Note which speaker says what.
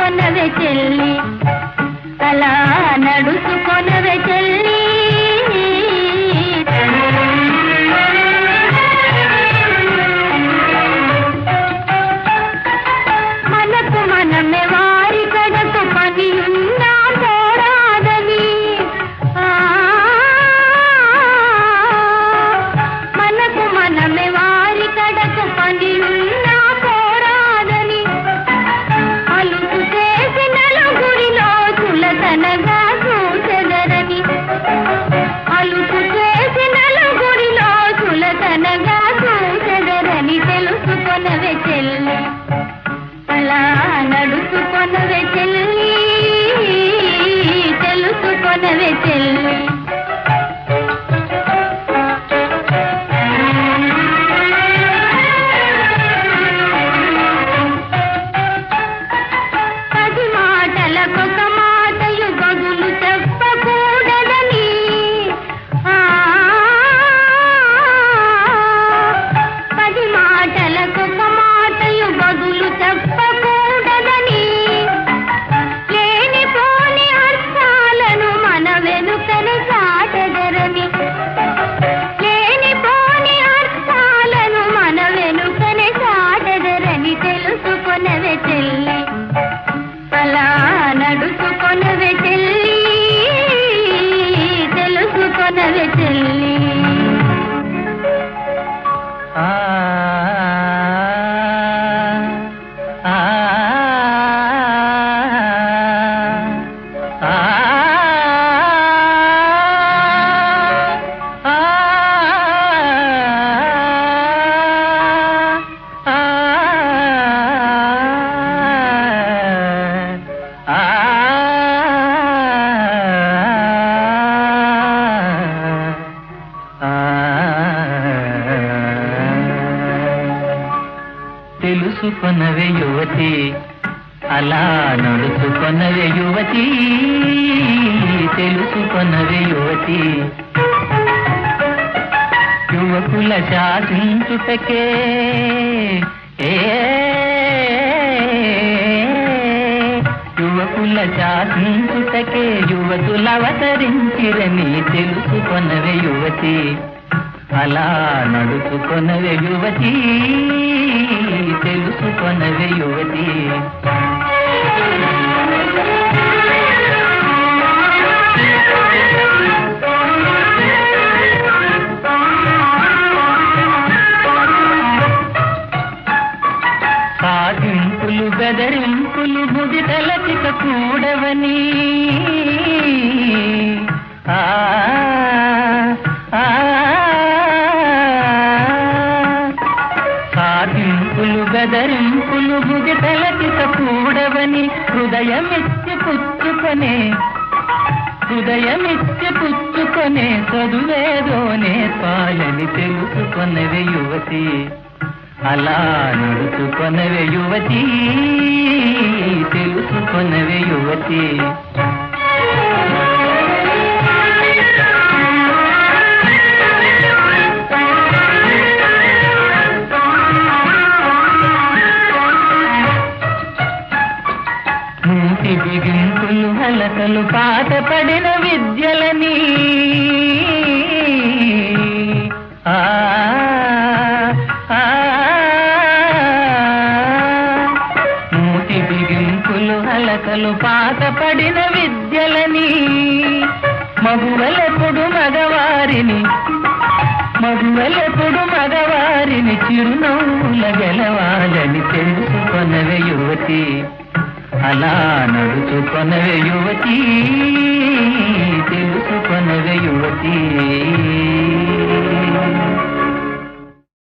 Speaker 1: తెలుసుకొనవే చెల్లి అలా నడుచుకొనవే చెల్లి మనకు మనమే వారి కడకు పని ఉన్నా పోరాదని ఆ, మనకు మనమే వారి కడకు పని ఉన్నా పోరాదని అలుపు చేసి నలుగురిలో చులతనగా చూచెదరని అలుపు చేసి నలుగురిలో చులతనగా చూచెదరని తెలుసుకొనవే చెల్లి అలా నడుచుకొనవే చెల్లి తెలుసుకొనవే చెల్లి పది మాటలకొక మాటయు బదులు చెప్పకూడదని ఆ, పది మాటలకొక మాటయు బదులు చెప్పకూడదని లేనిపోని అర్థాలను మన వెనుకనే చాటెదరని లేనిపోని అర్థాలను మన వెనుకనే చాటెదరని తెలుసుకొనవే చెల్లి అలా నడుచుకొనవే చెల్లి తెలుసుకొనవే చెల్లి
Speaker 2: ఆ ఆ ఆ తెలుసుకొనవే యువతి అలా నడుచుకొనవే యువతి తెలుసుకొనవే యువతి యువకుల శాసించుటకే ఏ యువకుల శాసించుటకే యువతులు అవతరించిరని తెలుసుకొనవే యువతి అలా నడుచుకొనవే యువతి తెలుసుకొనవే యువతి సాధింపులు బెదరింపులు ముదితలచిక కూడవని ఆ ఆ, సాధింపులు బెదరింపులు ముదితలచిక కూడవని హృదయమిచ్చి పుచ్చుకొనే హృదయమిచ్చి పుచ్చుకొనే చదువేదోనే పాయని తెలుసుకొనవే యువతి అలా నడుచుకొనవే యువతి తెలుసుకొనవే యువతి మూతి బిగింపులు హలకలు పాట పడిన విద్యలని ఆ ఆ, మూతి బిగింపులు హలకలు పాట పడిన విద్యలని మగువలెప్పుడు మగవారిని మగువలెప్పుడు మగవారిని చిరునవ్వుల గెలవాలని తెలుసుకొనవే యువతి అలా నడుచుకొనవే యువతి తెలుసుకొనవే యువతి